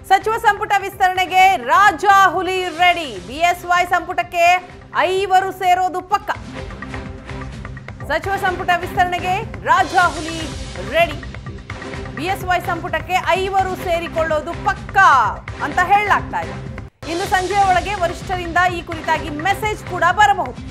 ಸಚಿವ ಸಂಪುಟ ವಿಸ್ತರಣೆಗೆ ರಾಜ ಹುಲಿ ರೆಡಿ ಬಿಎಸ್ವೈ ಸಂಪುಟಕ್ಕೆ ಐವರು ಸೇರೋದು ಪಕ್ಕ ಸಚಿವ ಸಂಪುಟ ವಿಸ್ತರಣೆಗೆ ರಾಜ ಹುಲಿ ರೆಡಿ ಬಿಎಸ್ವೈ ಸಂಪುಟಕ್ಕೆ ಐವರು ಸೇರಿಕೊಳ್ಳೋದು ಪಕ್ಕ ಅಂತ ಹೇಳಲಾಗ್ತಾ ಇದೆ ಇಂದು ಸಂಜೆಯ ಒಳಗೆ ವರಿಷ್ಠರಿಂದ ಈ ಕುರಿತಾಗಿ ಮೆಸೇಜ್ ಕೂಡ ಬರಬಹುದು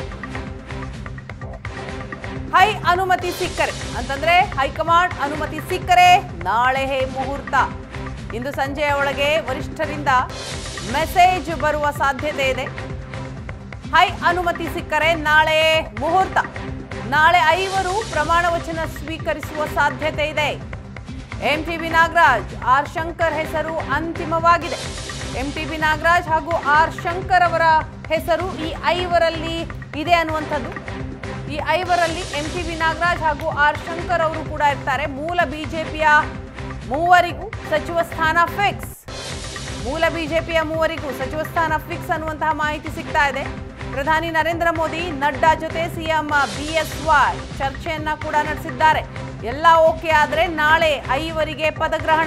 ಹೈ ಅನುಮತಿ ಸಿಕ್ಕರೆ ಅಂತಂದ್ರೆ ಹೈಕಮಾಂಡ್ ಅನುಮತಿ ಸಿಕ್ಕರೆ ನಾಳೆ ಹೇ ಮುಹೂರ್ತ ಇಂದು ಸಂಜೆಯ ಒಳಗೆ ವರಿಷ್ಠರಿಂದ ಮೆಸೇಜ್ ಬರುವ ಸಾಧ್ಯತೆ ಇದೆ ಹೈ ಅನುಮತಿ ಸಿಕ್ಕರೆ ನಾಳೆ ಮುಹೂರ್ತ ನಾಳೆ ಐವರು ಪ್ರಮಾಣ ವಚನ ಸ್ವೀಕರಿಸುವ ಸಾಧ್ಯತೆ ಇದೆ ಎಂಟಿಬಿ ನಾಗರಾಜ್ ಆರ್ ಶಂಕರ್ ಹೆಸರು ಅಂತಿಮವಾಗಿದೆ ಎಂಟಿಬಿ ನಾಗರಾಜ್ ಹಾಗೂ ಆರ್ ಶಂಕರ್ ಅವರ ಹೆಸರು ಈ ಐವರಲ್ಲಿ ಇದೆ ಅನ್ನುವಂಥದ್ದು ಈ ಐವರಲ್ಲಿ ಎಂಟಿಬಿ ನಾಗರಾಜ್ ಹಾಗೂ ಆರ್ ಶಂಕರ್ ಅವರು ಕೂಡ ಇರ್ತಾರೆ ಮೂಲ ಬಿಜೆಪಿಯ ಮೂವರಿಗೂ ಸಚಿವ ಸ್ಥಾನ ಫಿಕ್ಸ್ ಮೂಲ ಬಿಜೆಪಿಯ ಮೂವರಿಗೂ ಸಚಿವ ಸ್ಥಾನ ಫಿಕ್ಸ್ ಅನ್ನುವಂತಹ ಮಾಹಿತಿ ಸಿಗ್ತಾ ಇದೆ ಪ್ರಧಾನಿ ನರೇಂದ್ರ ಮೋದಿ ನಡ್ಡಾ ಜೊತೆ ಸಿಎಂ ಬಿಎಸ್ವೈ ಚರ್ಚೆಯನ್ನ ಕೂಡ ನಡೆಸಿದ್ದಾರೆ ಎಲ್ಲ ಓಕೆ ಆದ್ರೆ ನಾಳೆ ಐವರಿಗೆ ಪದಗ್ರಹಣ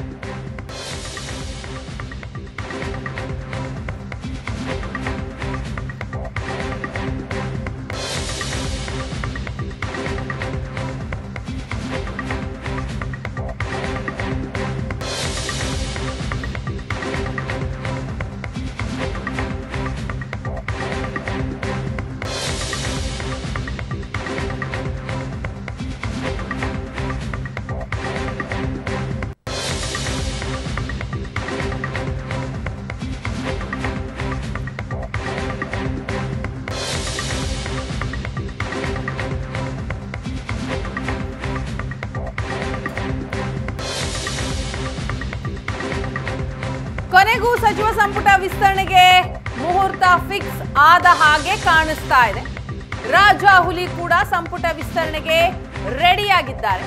ಕೊನೆಗೂ ಸಚಿವ ಸಂಪುಟ ವಿಸ್ತರಣೆಗೆ ಮುಹೂರ್ತ ಫಿಕ್ಸ್ ಆದ ಹಾಗೆ ಕಾಣಿಸ್ತಾ ಇದೆ ರಾಜ ಹುಲಿ ಕೂಡ ಸಂಪುಟ ವಿಸ್ತರಣೆಗೆ ರೆಡಿಯಾಗಿದ್ದಾರೆ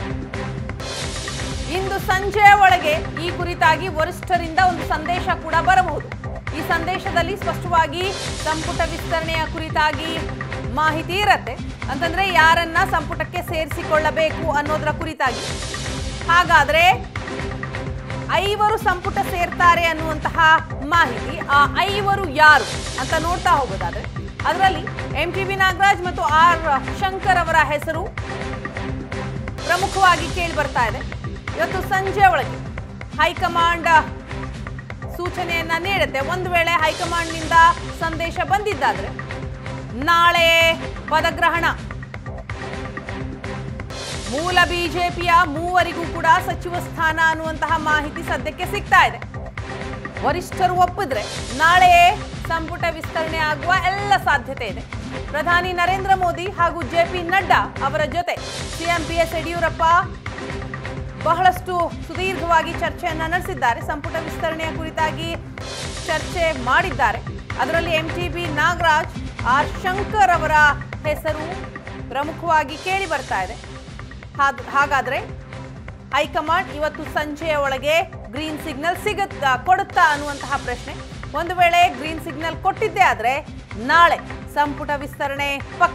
ಇಂದು ಸಂಜೆಯ ಒಳಗೆ ಈ ಕುರಿತಾಗಿ ವರಿಷ್ಠರಿಂದ ಒಂದು ಸಂದೇಶ ಕೂಡ ಬರಬಹುದು ಈ ಸಂದೇಶದಲ್ಲಿ ಸ್ಪಷ್ಟವಾಗಿ ಸಂಪುಟ ವಿಸ್ತರಣೆಯ ಕುರಿತಾಗಿ ಮಾಹಿತಿ ಇರತ್ತೆ ಅಂತಂದ್ರೆ ಯಾರನ್ನ ಸಂಪುಟಕ್ಕೆ ಸೇರಿಸಿಕೊಳ್ಳಬೇಕು ಅನ್ನೋದರ ಕುರಿತಾಗಿ ಹಾಗಾದ್ರೆ ಐವರು ಸಂಪುಟ ಸೇರ್ತಾರೆ ಅನ್ನುವಂತಹ ಮಾಹಿತಿ ಆ ಐವರು ಯಾರು ಅಂತ ನೋಡ್ತಾ ಹೋಗೋದಾದ್ರೆ ಅದರಲ್ಲಿ ಎಂ ಟಿ ಬಿ ನಾಗರಾಜ್ ಮತ್ತು ಆರ್ ಶಂಕರ್ ಅವರ ಹೆಸರು ಪ್ರಮುಖವಾಗಿ ಕೇಳಿ ಬರ್ತಾ ಇದೆ ಇವತ್ತು ಸಂಜೆ ಒಳಗೆ ಹೈಕಮಾಂಡ್ ಸೂಚನೆಯನ್ನ ನೀಡುತ್ತೆ ಒಂದು ವೇಳೆ ಹೈಕಮಾಂಡ್ನಿಂದ ಸಂದೇಶ ಬಂದಿದ್ದಾದ್ರೆ ನಾಳೆ ಪದಗ್ರಹಣ ಮೂಲ ಬಿಜೆಪಿಯ ಮೂವರಿಗೂ ಕೂಡ ಸಚಿವ ಸ್ಥಾನ ಅನ್ನುವಂತಹ ಮಾಹಿತಿ ಸದ್ಯಕ್ಕೆ ಸಿಗ್ತಾ ಇದೆ ವರಿಷ್ಠರು ಒಪ್ಪಿದ್ರೆ ನಾಳೆ ಸಂಪುಟ ವಿಸ್ತರಣೆ ಆಗುವ ಎಲ್ಲ ಸಾಧ್ಯತೆ ಇದೆ ಪ್ರಧಾನಿ ನರೇಂದ್ರ ಮೋದಿ ಹಾಗೂ ಜೆ ಪಿ ನಡ್ಡಾ ಅವರ ಜೊತೆ ಸಿಎಂ ಬಿ ಎಸ್ ಯಡಿಯೂರಪ್ಪ ಬಹಳಷ್ಟು ಸುದೀರ್ಘವಾಗಿ ಚರ್ಚೆಯನ್ನ ನಡೆಸಿದ್ದಾರೆ ಸಂಪುಟ ವಿಸ್ತರಣೆಯ ಕುರಿತಾಗಿ ಚರ್ಚೆ ಮಾಡಿದ್ದಾರೆ ಅದರಲ್ಲಿ M T B Nagaraj R Shankar ಅವರ ಹೆಸರು ಪ್ರಮುಖವಾಗಿ ಕೇಳಿ ಬರ್ತಾ ಇದೆ ಹಾಗ್- ಹಾಗಾದ್ರೆ ಹೈಕಮಾಂಡ್ ಇವತ್ತು ಸಂಜೆಯ ಒಳಗೆ ಗ್ರೀನ್ ಸಿಗ್ನಲ್ ಸಿಗುತ್ತಾ ಕೊಡುತ್ತಾ ಅನ್ನುವಂತಹ ಪ್ರಶ್ನೆ ಒಂದು ವೇಳೆ ಗ್ರೀನ್ ಸಿಗ್ನಲ್ ಕೊಟ್ಟಿದ್ದೇ ಆದ್ರೆ ನಾಳೆ ಸಂಪುಟ ವಿಸ್ತರಣೆ ಪಕ್ಕ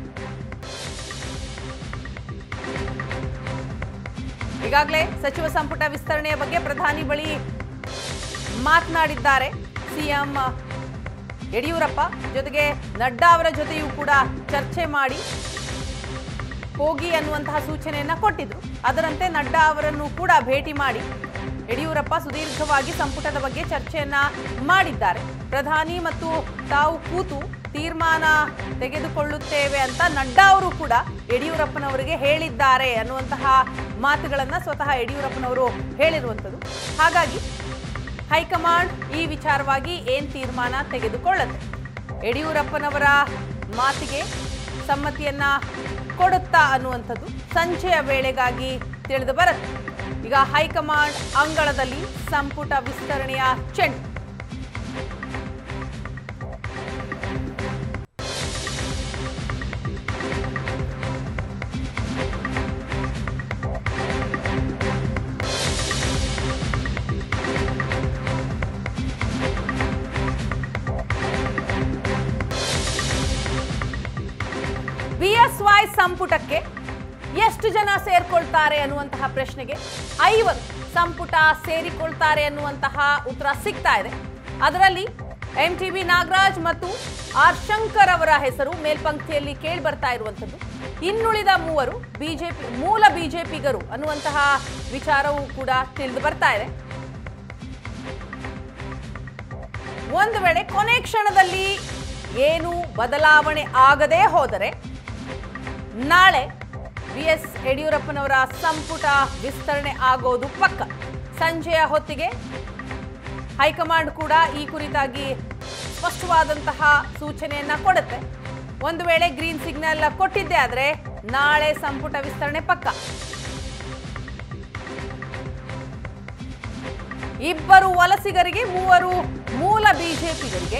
ಈಗಾಗಲೇ ಸಚಿವ ಸಂಪುಟ ವಿಸ್ತರಣೆಯ ಬಗ್ಗೆ ಪ್ರಧಾನಿ ಬಳಿ ಮಾತನಾಡಿದ್ದಾರೆ ಸಿಎಂ ಯಡಿಯೂರಪ್ಪ ಜೊತೆಗೆ ನಡ್ಡಾ ಅವರ ಜೊತೆಯೂ ಕೂಡ ಚರ್ಚೆ ಮಾಡಿ ಹೋಗಿ ಅನ್ನುವಂತಹ ಸೂಚನೆಯನ್ನ ಕೊಟ್ಟಿದ್ರು ಅದರಂತೆ ನಡ್ಡಾ ಅವರನ್ನು ಕೂಡ ಭೇಟಿ ಮಾಡಿ ಯಡಿಯೂರಪ್ಪ ಸುದೀರ್ಘವಾಗಿ ಸಂಪುಟದ ಬಗ್ಗೆ ಚರ್ಚೆಯನ್ನ ಮಾಡಿದ್ದಾರೆ ಪ್ರಧಾನಿ ಮತ್ತು ತಾವು ಕೂತು ತೀರ್ಮಾನ ತೆಗೆದುಕೊಳ್ಳುತ್ತೇವೆ ಅಂತ ನಡ್ಡಾ ಅವರು ಕೂಡ ಯಡಿಯೂರಪ್ಪನವರಿಗೆ ಹೇಳಿದ್ದಾರೆ ಅನ್ನುವಂತಹ ಮಾತುಗಳನ್ನ ಸ್ವತಃ ಯಡಿಯೂರಪ್ಪನವರು ಹೇಳಿರುವಂಥದ್ದು ಹಾಗಾಗಿ ಹೈಕಮಾಂಡ್ ಈ ವಿಚಾರವಾಗಿ ಏನ್ ತೀರ್ಮಾನ ತೆಗೆದುಕೊಳ್ಳುತ್ತೆ ಯಡಿಯೂರಪ್ಪನವರ ಮಾತಿಗೆ ಸಮ್ಮತಿಯನ್ನ ಕೊಡುತ್ತಾ ಅನ್ನುವಂಥದ್ದು ಸಂಜೆಯ ವೇಳೆಗಾಗಿ ತಿಳಿದು ಬರುತ್ತೆ ಈಗ ಹೈಕಮಾಂಡ್ ಅಂಗಳದಲ್ಲಿ ಸಂಪುಟ ವಿಸ್ತರಣೆಯ ಚೆಂಡು ಬಿಎಸ್ವೈ ಸಂಪುಟಕ್ಕೆ ಎಷ್ಟು ಜನ ಸೇರ್ಕೊಳ್ತಾರೆ ಅನ್ನುವಂತಹ ಪ್ರಶ್ನೆಗೆ ಐವರು ಸಂಪುಟ ಸೇರಿಕೊಳ್ತಾರೆ ಅನ್ನುವಂತಹ ಉತ್ತರ ಸಿಗ್ತಾ ಇದೆ ಅದರಲ್ಲಿ ಎಂ ಟಿ ಬಿ ನಾಗರಾಜ್ ಮತ್ತು ಆರ್ ಶಂಕರ್ ಅವರ ಹೆಸರು ಮೇಲ್ಪಂಕ್ತಿಯಲ್ಲಿ ಕೇಳಿ ಬರ್ತಾ ಇರುವಂಥದ್ದು ಇನ್ನುಳಿದ ಮೂವರು ಬಿಜೆಪಿ ಮೂಲ ಬಿಜೆಪಿಗರು ಅನ್ನುವಂತಹ ವಿಚಾರವೂ ಕೂಡ ತಿಳಿದು ಬರ್ತಾ ಇದೆ ಒಂದು ವೇಳೆ ಕೊನೆ ಕ್ಷಣದಲ್ಲಿ ಏನು ಬದಲಾವಣೆ ಆಗದೇ ಹೋದರೆ ನಾಳೆ ಬಿ ಎಸ್ ಯಡಿಯೂರಪ್ಪನವರ ಸಂಪುಟ ವಿಸ್ತರಣೆ ಆಗೋದು ಪಕ್ಕ ಸಂಜೆಯ ಹೊತ್ತಿಗೆ ಹೈಕಮಾಂಡ್ ಕೂಡ ಈ ಕುರಿತಾಗಿ ಸ್ಪಷ್ಟವಾದಂತಹ ಸೂಚನೆಯನ್ನ ಕೊಡುತ್ತೆ ಒಂದು ವೇಳೆ ಗ್ರೀನ್ ಸಿಗ್ನಲ್ ಕೊಟ್ಟಿದ್ದೆ ಆದ್ರೆ ನಾಳೆ ಸಂಪುಟ ವಿಸ್ತರಣೆ ಪಕ್ಕ ಇಬ್ಬರು ವಲಸಿಗರಿಗೆ ಮೂವರು ಮೂಲ ಬಿಜೆಪಿಗರಿಗೆ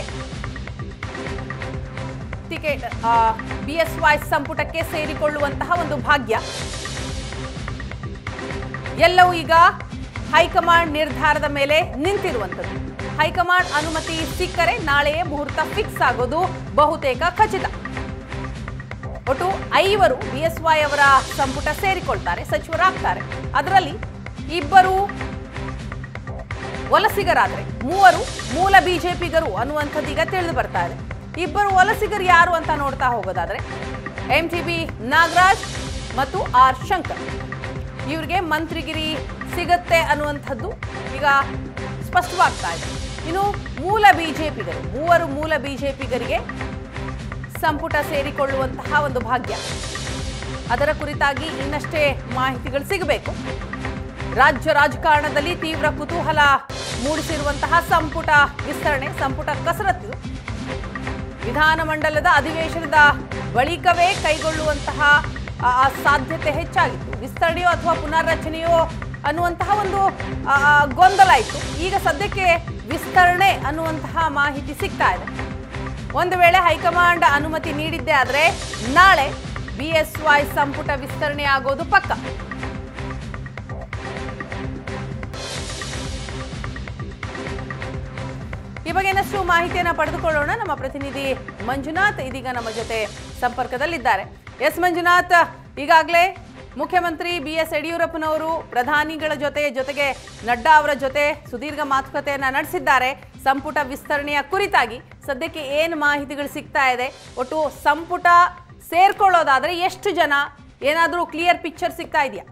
ಟಿಕೆಟ್ ಬಿಎಸ್ವೈ ಸಂಪುಟಕ್ಕೆ ಸೇರಿಕೊಳ್ಳುವಂತಹ ಒಂದು ಭಾಗ್ಯ ಎಲ್ಲವೂ ಈಗ ಹೈಕಮಾಂಡ್ ನಿರ್ಧಾರದ ಮೇಲೆ ನಿಂತಿರುವಂಥದ್ದು ಹೈಕಮಾಂಡ್ ಅನುಮತಿ ಸಿಕ್ಕರೆ ನಾಳೆಯೇ ಮುಹೂರ್ತ ಫಿಕ್ಸ್ ಆಗೋದು ಬಹುತೇಕ ಖಚಿತ ಒಟ್ಟು ಐವರು ಬಿಎಸ್ವೈ ಅವರ ಸಂಪುಟ ಸೇರಿಕೊಳ್ತಾರೆ ಸಚಿವರಾಗ್ತಾರೆ ಅದರಲ್ಲಿ ಇಬ್ಬರು ವಲಸಿಗರಾದ್ರೆ ಮೂವರು ಮೂಲ ಬಿಜೆಪಿಗರು ಅನ್ನುವಂಥದ್ದು ಈಗ ತಿಳಿದು ಬರ್ತಾ ಇದೆ ಇಬ್ಬರು ವಲಸಿಗರು ಯಾರು ಅಂತ ನೋಡ್ತಾ ಹೋಗೋದಾದ್ರೆ ಎಂ ಟಿ ಬಿ ನಾಗರಾಜ್ ಮತ್ತು ಆರ್ ಶಂಕರ್ ಇವರಿಗೆ ಮಂತ್ರಿಗಿರಿ ಸಿಗತ್ತೆ ಅನ್ನುವಂಥದ್ದು ಈಗ ಸ್ಪಷ್ಟವಾಗ್ತಾ ಇದೆ ಇನ್ನು ಮೂಲ ಬಿಜೆಪಿಗರು ಮೂವರು ಮೂಲ ಬಿಜೆಪಿಗರಿಗೆ ಸಂಪುಟ ಸೇರಿಕೊಳ್ಳುವಂತಹ ಒಂದು ಭಾಗ್ಯ ಅದರ ಕುರಿತಾಗಿ ಇನ್ನಷ್ಟೇ ಮಾಹಿತಿಗಳು ಸಿಗಬೇಕು ರಾಜ್ಯ ರಾಜಕಾರಣದಲ್ಲಿ ತೀವ್ರ ಕುತೂಹಲ ಮೂಡಿಸಿರುವಂತಹ ಸಂಪುಟ ವಿಸ್ತರಣೆ ಸಂಪುಟ ಕಸರತ್ತು ವಿಧಾನಮಂಡಲದ ಅಧಿವೇಶನದ ಬಳಿಕವೇ ಕೈಗೊಳ್ಳುವಂತಹ ಆ, ಆ ಸಾಧ್ಯತೆ ಹೆಚ್ಚಾಗಿತ್ತು ವಿಸ್ತರಣೆಯೋ ಅಥವಾ ಪುನರ್ರಚನೆಯೋ ಅನ್ನುವಂತಹ ಒಂದು ಆ, ಆ, ಗೊಂದಲ ಇತ್ತು ಈಗ ಸದ್ಯಕ್ಕೆ ವಿಸ್ತರಣೆ ಅನ್ನುವಂತಹ ಮಾಹಿತಿ ಸಿಗ್ತಾ ಇದೆ ಒಂದು ವೇಳೆ ಹೈಕಮಾಂಡ್ ಅನುಮತಿ ನೀಡಿದ್ದೇ ಆದರೆ ನಾಳೆ ಬಿಎಸ್ವೈ ಸಂಪುಟ ವಿಸ್ತರಣೆ ಆಗೋದು ಪಕ್ಕ ಈ ಬಗ್ಗೆ ಇನ್ನಷ್ಟು ಮಾಹಿತಿಯನ್ನ ಪಡೆದುಕೊಳ್ಳೋಣ ನಮ್ಮ ಪ್ರತಿನಿಧಿ ಮಂಜುನಾಥ್ ಇದೀಗ ನಮ್ಮ ಜೊತೆ ಸಂಪರ್ಕದಲ್ಲಿದ್ದಾರೆ ಎಸ್ ಮಂಜುನಾಥ್ ಈಗಾಗಲೇ ಮುಖ್ಯಮಂತ್ರಿ ಬಿ ಎಸ್ ಯಡಿಯೂರಪ್ಪನವರು ಪ್ರಧಾನಿಗಳ ಜೊತೆ ಜೊತೆಗೆ ನಡ್ಡಾ ಅವರ ಜೊತೆ ಸುದೀರ್ಘ ಮಾತುಕತೆಯನ್ನ ನಡೆಸಿದ್ದಾರೆ ಸಂಪುಟ ವಿಸ್ತರಣೆಯ ಕುರಿತಾಗಿ ಸದ್ಯಕ್ಕೆ ಏನು ಮಾಹಿತಿಗಳು ಸಿಗ್ತಾ ಇದೆ ಒಟ್ಟು ಸಂಪುಟ ಸೇರ್ಕೊಳ್ಳೋದಾದ್ರೆ ಎಷ್ಟು ಜನ ಏನಾದರೂ ಕ್ಲಿಯರ್ ಪಿಕ್ಚರ್ ಸಿಗ್ತಾ ಇದೆಯಾ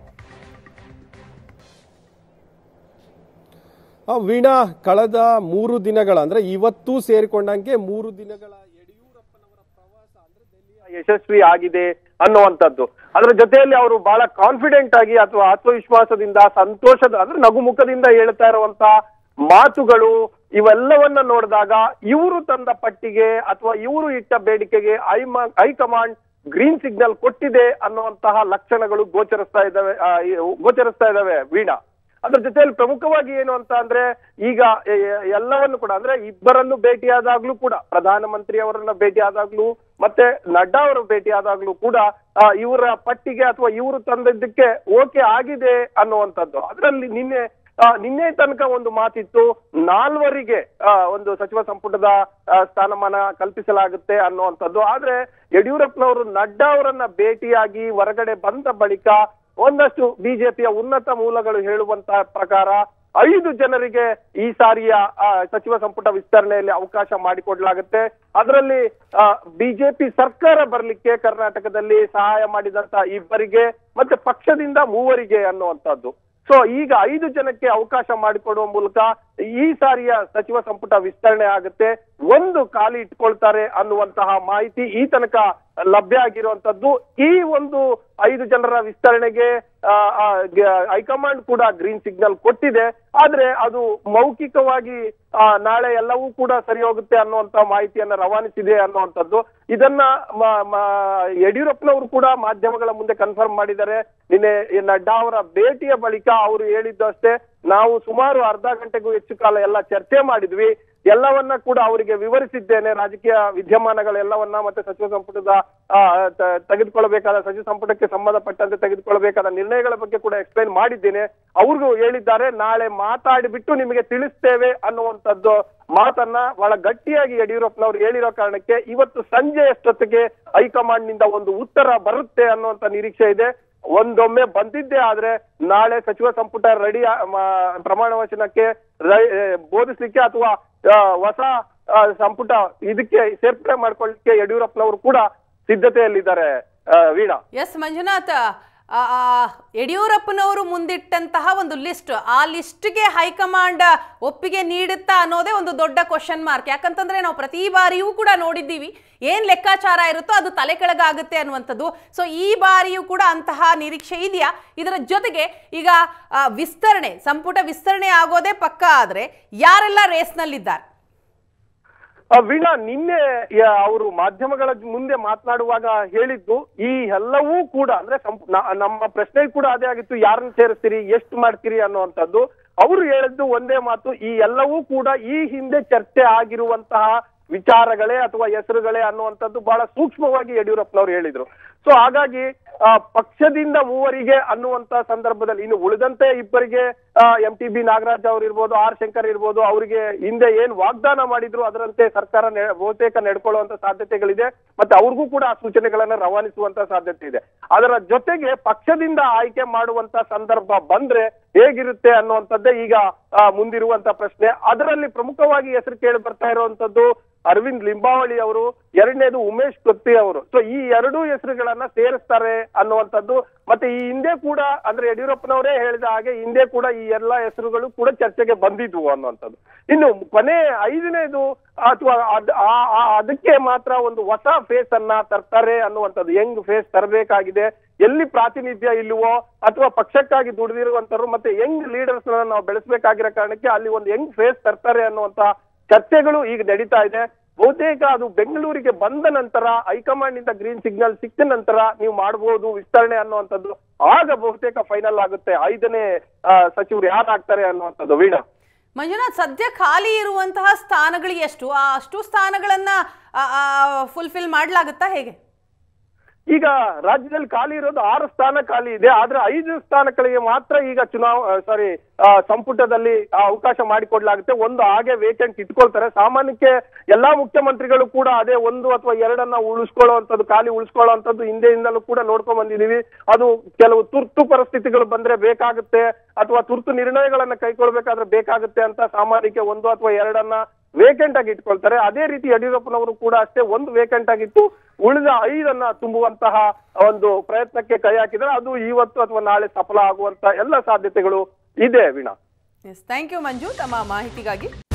ಆ ವೀಣಾ ಕಳೆದ ಮೂರು ದಿನಗಳ ಅಂದ್ರೆ ಇವತ್ತು ಸೇರಿಕೊಂಡಂಗೆ ಮೂರು ದಿನಗಳ ಯಡಿಯೂರಪ್ಪನವರ ಪ್ರವಾಸ ಅಂದ್ರೆ ದೆಹಲಿಯ ಯಶಸ್ವಿ ಆಗಿದೆ ಅನ್ನುವಂಥದ್ದು ಅದರ ಜೊತೆಯಲ್ಲಿ ಅವರು ಬಹಳ ಕಾನ್ಫಿಡೆಂಟ್ ಆಗಿ ಅಥವಾ ಆತ್ಮವಿಶ್ವಾಸದಿಂದ ಸಂತೋಷದ ಅಂದ್ರೆ ನಗುಮುಖದಿಂದ ಹೇಳ್ತಾ ಇರುವಂತ ಮಾತುಗಳು ಇವೆಲ್ಲವನ್ನ ನೋಡಿದಾಗ ಇವರು ತಂದ ಪಟ್ಟಿಗೆ ಅಥವಾ ಇವರು ಇಟ್ಟ ಬೇಡಿಕೆಗೆ ಹೈಮ ಹೈಕಮಾಂಡ್ ಗ್ರೀನ್ ಸಿಗ್ನಲ್ ಕೊಟ್ಟಿದೆ ಅನ್ನುವಂತಹ ಲಕ್ಷಣಗಳು ಗೋಚರಿಸ್ತಾ ಇದ್ದಾವೆ ಆ, ಈ- ಗೋಚರಿಸ್ತಾ ಇದ್ದಾವೆ ವೀಣಾ ಅದ್ರ ಜೊತೆಯಲ್ಲಿ ಪ್ರಮುಖವಾಗಿ ಏನು ಅಂತ ಅಂದ್ರೆ ಈಗ ಎ- ಎ- ಎಲ್ಲವನ್ನು ಕೂಡ ಅಂದ್ರೆ ಇಬ್ಬರನ್ನು ಭೇಟಿಯಾದಾಗ್ಲೂ ಕೂಡ ಪ್ರಧಾನಮಂತ್ರಿ ಅವರನ್ನ ಭೇಟಿಯಾದಾಗ್ಲೂ ಮತ್ತೆ ನಡ್ಡಾ ಅವರು ಭೇಟಿಯಾದಾಗ್ಲೂ ಕೂಡ ಆ, ಇವರ ಪಟ್ಟಿಗೆ ಅಥವಾ ಇವರು ತಂದಿದ್ದಕ್ಕೆ ಓಕೆ ಆಗಿದೆ ಅನ್ನುವಂಥದ್ದು ಅದರಲ್ಲಿ ನಿನ್ನೆ ಆ, ನಿನ್ನೆ ತನಕ ಒಂದು ಮಾತಿತ್ತು ನಾಲ್ವರಿಗೆ ಆ, ಒಂದು ಸಚಿವ ಸಂಪುಟದ ಆ, ಸ್ಥಾನಮಾನ ಕಲ್ಪಿಸಲಾಗುತ್ತೆ ಅನ್ನುವಂಥದ್ದು ಆದ್ರೆ ಯಡಿಯೂರಪ್ಪನವರು ನಡ್ಡಾ ಅವರನ್ನ ಭೇಟಿಯಾಗಿ ಹೊರಗಡೆ ಬಂದ ಬಳಿಕ ಒಂದಷ್ಟು ಬಿಜೆಪಿಯ ಉನ್ನತ ಮೂಲಗಳು ಹೇಳುವಂತಹ ಪ್ರಕಾರ ಐದು ಜನರಿಗೆ ಈ ಸಾರಿಯ ಆ, ಸಚಿವ ಸಂಪುಟ ವಿಸ್ತರಣೆಯಲ್ಲಿ ಅವಕಾಶ ಮಾಡಿಕೊಡ್ಲಾಗುತ್ತೆ ಅದರಲ್ಲಿ ಬಿಜೆಪಿ ಸರ್ಕಾರ ಬರ್ಲಿಕ್ಕೆ ಕರ್ನಾಟಕದಲ್ಲಿ ಸಹಾಯ ಮಾಡಿದಂತ ಇಬ್ಬರಿಗೆ ಮತ್ತೆ ಪಕ್ಷದಿಂದ ಮೂವರಿಗೆ ಅನ್ನುವಂಥದ್ದು ಸೊ ಈಗ ಐದು ಜನಕ್ಕೆ ಅವಕಾಶ ಮಾಡಿಕೊಡುವ ಮೂಲಕ ಈ ಸಾರಿಯ ಸಚಿವ ಸಂಪುಟ ವಿಸ್ತರಣೆ ಆಗುತ್ತೆ ಒಂದು ಖಾಲಿ ಇಟ್ಕೊಳ್ತಾರೆ ಅನ್ನುವಂತಹ ಮಾಹಿತಿ ಈ ತನಕ ಲಭ್ಯ ಆಗಿರುವಂತದ್ದು ಈ ಒಂದು ಐದು ಜನರ ವಿಸ್ತರಣೆಗೆ ಆ, ಆ, ಗ- ಹೈಕಮಾಂಡ್ ಕೂಡ ಗ್ರೀನ್ ಸಿಗ್ನಲ್ ಕೊಟ್ಟಿದೆ ಆದ್ರೆ ಅದು ಮೌಖಿಕವಾಗಿ ಆ, ನಾಳೆ ಎಲ್ಲವೂ ಕೂಡ ಸರಿ ಹೋಗುತ್ತೆ ಅನ್ನುವಂತ ಮಾಹಿತಿಯನ್ನ ರವಾನಿಸಿದೆ ಅನ್ನುವಂಥದ್ದು ಇದನ್ನ ಮ- ಮ- ಯಡಿಯೂರಪ್ಪನವರು ಕೂಡ ಮಾಧ್ಯಮಗಳ ಮುಂದೆ ಕನ್ಫರ್ಮ್ ಮಾಡಿದ್ದಾರೆ ನಿನ್ನೆ ಈ ನಡ್ಡಾ ಅವರ ಭೇಟಿಯ ಬಳಿಕ ಅವರು ಹೇಳಿದ್ದು ಅಷ್ಟೇ ನಾವು ಸುಮಾರು ಅರ್ಧ ಗಂಟೆಗೂ ಹೆಚ್ಚು ಕಾಲ ಎಲ್ಲ ಚರ್ಚೆ ಮಾಡಿದ್ವಿ ಎಲ್ಲವನ್ನ ಕೂಡ ಅವರಿಗೆ ವಿವರಿಸಿದ್ದೇನೆ ರಾಜಕೀಯ ವಿದ್ಯಮಾನಗಳೆಲ್ಲವನ್ನ ಮತ್ತೆ ಸಚಿವ ಸಂಪುಟದ ಆ, ತ- ತೆಗೆದುಕೊಳ್ಳಬೇಕಾದ ಸಚಿವ ಸಂಪುಟಕ್ಕೆ ಸಂಬಂಧಪಟ್ಟಂತೆ ತೆಗೆದುಕೊಳ್ಳಬೇಕಾದ ನಿರ್ಣಯಗಳ ಬಗ್ಗೆ ಕೂಡ ಎಕ್ಸ್ಪ್ಲೈನ್ ಮಾಡಿದ್ದೇನೆ ಅವ್ರಿಗೂ ಹೇಳಿದ್ದಾರೆ ನಾಳೆ ಮಾತಾಡಿಬಿಟ್ಟು ನಿಮಗೆ ತಿಳಿಸ್ತೇವೆ ಅನ್ನುವಂಥದ್ದು ಮಾತನ್ನ ಬಹಳ ಗಟ್ಟಿಯಾಗಿ ಯಡಿಯೂರಪ್ಪನವರು ಹೇಳಿರೋ ಕಾರಣಕ್ಕೆ ಇವತ್ತು ಸಂಜೆ ಅಷ್ಟೊತ್ತಿಗೆ ಹೈಕಮಾಂಡ್ ನಿಂದ ಒಂದು ಉತ್ತರ ಬರುತ್ತೆ ಅನ್ನುವಂತ ನಿರೀಕ್ಷೆ ಇದೆ ಒಂದೊಮ್ಮೆ ಬಂದಿದ್ದೇ ಆದ್ರೆ ನಾಳೆ ಸಚಿವ ಸಂಪುಟ ರೆಡಿ ಪ್ರಮಾಣ ವಚನಕ್ಕೆ ರ- ಆ, ಬೋಧಿಸ್ಲಿಕ್ಕೆ ಅಥವಾ ಆ, ಹೊಸ ಆ, ಸಂಪುಟ ಇದಕ್ಕೆ ಸೇರ್ಪಡೆ ಮಾಡ್ಕೊಳ್ಳಿಕ್ಕೆ ಯಡಿಯೂರಪ್ಪನವರು ಕೂಡ ಸಿದ್ಧತೆಯಲ್ಲಿದ್ದಾರೆ ಆ, ವೀಣಾ ಎಸ್ ಮಂಜುನಾಥ್ ಆ, ಆ, ಯಡಿಯೂರಪ್ಪನವರು ಮುಂದಿಟ್ಟಂತಹ ಒಂದು ಲಿಸ್ಟ್ ಆ ಲಿಸ್ಟ್ಗೆ ಹೈಕಮಾಂಡ್ ಒಪ್ಪಿಗೆ ನೀಡುತ್ತಾ ಅನ್ನೋದೇ ಒಂದು ದೊಡ್ಡ ಕ್ವಶನ್ ಮಾರ್ಕ್ ಯಾಕಂತಂದ್ರೆ ನಾವು ಪ್ರತಿ ಬಾರಿಯೂ ಕೂಡ ನೋಡಿದ್ದೀವಿ ಏನ್ ಲೆಕ್ಕಾಚಾರ ಇರುತ್ತೋ ಅದು ತಲೆ ಕೆಳಗಾಗುತ್ತೆ ಅನ್ನುವಂಥದ್ದು ಸೊ ಈ ಬಾರಿಯೂ ಕೂಡ ಅಂತಹ ನಿರೀಕ್ಷೆ ಇದೆಯಾ ಇದರ ಜೊತೆಗೆ ಈಗ ಆ, ವಿಸ್ತರಣೆ ಸಂಪುಟ ವಿಸ್ತರಣೆ ಆಗೋದೇ ಪಕ್ಕ ಆದ್ರೆ ಯಾರೆಲ್ಲ ರೇಸ್ನಲ್ಲಿದ್ದಾರೆ ಆ, ವೀಣಾ ನಿನ್ನೆ ಯ- ಅವರು ಮಾಧ್ಯಮಗಳ ಮುಂದೆ ಮಾತನಾಡುವಾಗ ಹೇಳಿದ್ದು ಈ ಎಲ್ಲವೂ ಕೂಡ ಅಂದ್ರೆ ಸಂಪ್- ನ- ನಮ್ಮ ಪ್ರಶ್ನೆ ಕೂಡ ಅದೇ ಆಗಿತ್ತು ಯಾರನ್ನ ಸೇರಿಸ್ತೀರಿ ಎಷ್ಟು ಮಾಡ್ತೀರಿ ಅನ್ನುವಂಥದ್ದು ಅವರು ಹೇಳಿದ್ದು ಒಂದೇ ಮಾತು ಈ ಎಲ್ಲವೂ ಕೂಡ ಈ ಹಿಂದೆ ಚರ್ಚೆ ಆಗಿರುವಂತಹ ವಿಚಾರಗಳೇ ಅಥವಾ ಹೆಸರುಗಳೇ ಅನ್ನುವಂಥದ್ದು ಬಹಳ ಸೂಕ್ಷ್ಮವಾಗಿ ಯಡಿಯೂರಪ್ಪನವರು ಹೇಳಿದ್ರು ಸೊ ಹಾಗಾಗಿ ಆ, ಪಕ್ಷದಿಂದ ಮೂವರಿಗೆ ಅನ್ನುವಂತ ಸಂದರ್ಭದಲ್ಲಿ ಇನ್ನು ಉಳಿದಂತೆ ಇಬ್ಬರಿಗೆ ಎಂ ಟಿ ಬಿ ನಾಗರಾಜ್ ಅವರು ಇರ್ಬೋದು ಆರ್ ಶಂಕರ್ ಇರ್ಬೋದು ಅವರಿಗೆ ಹಿಂದೆ ಏನ್ ವಾಗ್ದಾನ ಮಾಡಿದ್ರು ಅದರಂತೆ ಸರ್ಕಾರ ನೆ- ಬಹುತೇಕ ನಡ್ಕೊಳ್ಳುವಂತ ಸಾಧ್ಯತೆಗಳಿದೆ ಮತ್ತೆ ಅವ್ರಿಗೂ ಕೂಡ ಆ ಸೂಚನೆಗಳನ್ನ ರವಾನಿಸುವಂತ ಸಾಧ್ಯತೆ ಇದೆ ಅದರ ಜೊತೆಗೆ ಪಕ್ಷದಿಂದ ಆಯ್ಕೆ ಮಾಡುವಂತ ಸಂದರ್ಭ ಬಂದ್ರೆ ಹೇಗಿರುತ್ತೆ ಅನ್ನುವಂಥದ್ದೇ ಈಗ ಆ, ಮುಂದಿರುವಂತ ಪ್ರಶ್ನೆ ಅದರಲ್ಲಿ ಪ್ರಮುಖವಾಗಿ ಹೆಸರು ಕೇಳಿ ಬರ್ತಾ ಇರುವಂತದ್ದು ಅರವಿಂದ್ ಲಿಂಬಾವಳಿ ಅವರು ಎರಡನೇದು ಉಮೇಶ್ ಕತ್ತಿ ಅವರು ಸೊ ಈ ಎರಡೂ ಹೆಸರುಗಳನ್ನ ಸೇರಿಸ್ತಾರೆ ಅನ್ನುವಂಥದ್ದು ಮತ್ತೆ ಈ ಹಿಂದೆ ಕೂಡ ಅಂದ್ರೆ ಯಡಿಯೂರಪ್ಪನವರೇ ಹೇಳಿದ ಹಾಗೆ ಹಿಂದೆ ಕೂಡ ಈ ಎಲ್ಲಾ ಹೆಸರುಗಳು ಕೂಡ ಚರ್ಚೆಗೆ ಬಂದಿದ್ವು ಅನ್ನುವಂಥದ್ದು ಇನ್ನು ಕೊನೆ ಐದನೇದು ಅಥವಾ ಅದ್- ಆ- ಆ- ಅದಕ್ಕೆ ಮಾತ್ರ ಒಂದು ಹೊಸ ಫೇಸ್ ಅನ್ನ ತರ್ತಾರೆ ಅನ್ನುವಂಥದ್ದು ಹೆಂಗ್ ಫೇಸ್ ತರಬೇಕಾಗಿದೆ ಎಲ್ಲಿ ಪ್ರಾತಿನಿಧ್ಯ ಇಲ್ವೋ ಅಥವಾ ಪಕ್ಷಕ್ಕಾಗಿ ದುಡಿದಿರುವಂತರು ಮತ್ತೆ ಯಂಗ್ ಲೀಡರ್ಸ್ ನಾವು ಬೆಳೆಸಬೇಕಾಗಿರೋ ಕಾರಣಕ್ಕೆ ಅಲ್ಲಿ ಒಂದು ಯಂಗ್ ಫೇಸ್ ತರ್ತಾರೆ ಅನ್ನುವಂತ ಚರ್ಚೆಗಳು ಈಗ ನಡೀತಾ ಇದೆ ಬಹುತೇಕ ಅದು ಬೆಂಗಳೂರಿಗೆ ಬಂದ ನಂತರ ಹೈಕಮಾಂಡ್ ನಿಂದ ಗ್ರೀನ್ ಸಿಗ್ನಲ್ ಸಿಕ್ಕ ನಂತರ ನೀವು ಮಾಡಬಹುದು ವಿಸ್ತರಣೆ ಅನ್ನುವಂಥದ್ದು ಆಗ ಬಹುತೇಕ ಫೈನಲ್ ಆಗುತ್ತೆ ಐದನೇ ಆ, ಸಚಿವರು ಯಾರಾಗ್ತಾರೆ ಅನ್ನುವಂಥದ್ದು ವೀಣಾ ಮಂಜುನಾಥ್ ಸದ್ಯ ಖಾಲಿ ಇರುವಂತಹ ಸ್ಥಾನಗಳು ಎಷ್ಟು ಆ ಅಷ್ಟು ಸ್ಥಾನಗಳನ್ನ ಫುಲ್ಫಿಲ್ ಮಾಡಲಾಗುತ್ತಾ ಹೇಗೆ ಈಗ ರಾಜ್ಯದಲ್ಲಿ ಖಾಲಿ ಇರೋದು ಆರು ಸ್ಥಾನ ಖಾಲಿ ಇದೆ ಆದ್ರೆ ಐದು ಸ್ಥಾನಗಳಿಗೆ ಮಾತ್ರ ಈಗ ಚುನಾವ ಸಾರಿ ಸಂಪುಟದಲ್ಲಿ ಆ, ಅವಕಾಶ ಮಾಡಿಕೊಡ್ಲಾಗುತ್ತೆ ಒಂದು ಹಾಗೆ ವೇಕೆಂಟ್ ಇಟ್ಕೊಳ್ತಾರೆ ಸಾಮಾನ್ಯಕ್ಕೆ ಎಲ್ಲಾ ಮುಖ್ಯಮಂತ್ರಿಗಳು ಕೂಡ ಅದೇ ಒಂದು ಅಥವಾ ಎರಡನ್ನ ಉಳಿಸ್ಕೊಳ್ಳುವಂಥದ್ದು ಖಾಲಿ ಉಳಿಸ್ಕೊಳ್ಳುವಂಥದ್ದು ಹಿಂದೆಯಿಂದಲೂ ಕೂಡ ನೋಡ್ಕೊಂಡ್ ಬಂದಿದೀವಿ ಅದು ಕೆಲವು ತುರ್ತು ಪರಿಸ್ಥಿತಿಗಳು ಬಂದ್ರೆ ಬೇಕಾಗುತ್ತೆ ಅಥವಾ ತುರ್ತು ನಿರ್ಣಯಗಳನ್ನ ಕೈಗೊಳ್ಬೇಕಾದ್ರೆ ಬೇಕಾಗುತ್ತೆ ಅಂತ ಸಾಮಾನ್ಯಕ್ಕೆ ಒಂದು ಅಥವಾ ಎರಡನ್ನ ವೇಕೆಂಟ್ ಆಗಿ ಇಟ್ಕೊಳ್ತಾರೆ ಅದೇ ರೀತಿ ಯಡಿಯೂರಪ್ಪನವರು ಕೂಡ ಅಷ್ಟೇ ಒಂದು ವೇಕೆಂಟ್ ಆಗಿತ್ತು ಉಳಿದ ಐದನ್ನ ತುಂಬುವಂತಹ ಒಂದು ಪ್ರಯತ್ನಕ್ಕೆ ಕೈ ಹಾಕಿದರೆ ಅದು ಇವತ್ತು ಅಥವಾ ನಾಳೆ ಸಫಲ ಆಗುವಂತ ಎಲ್ಲ ಸಾಧ್ಯತೆಗಳು ಇದೆ Veena S thank you Manju ತಮ್ಮ ಮಾಹಿತಿಗಾಗಿ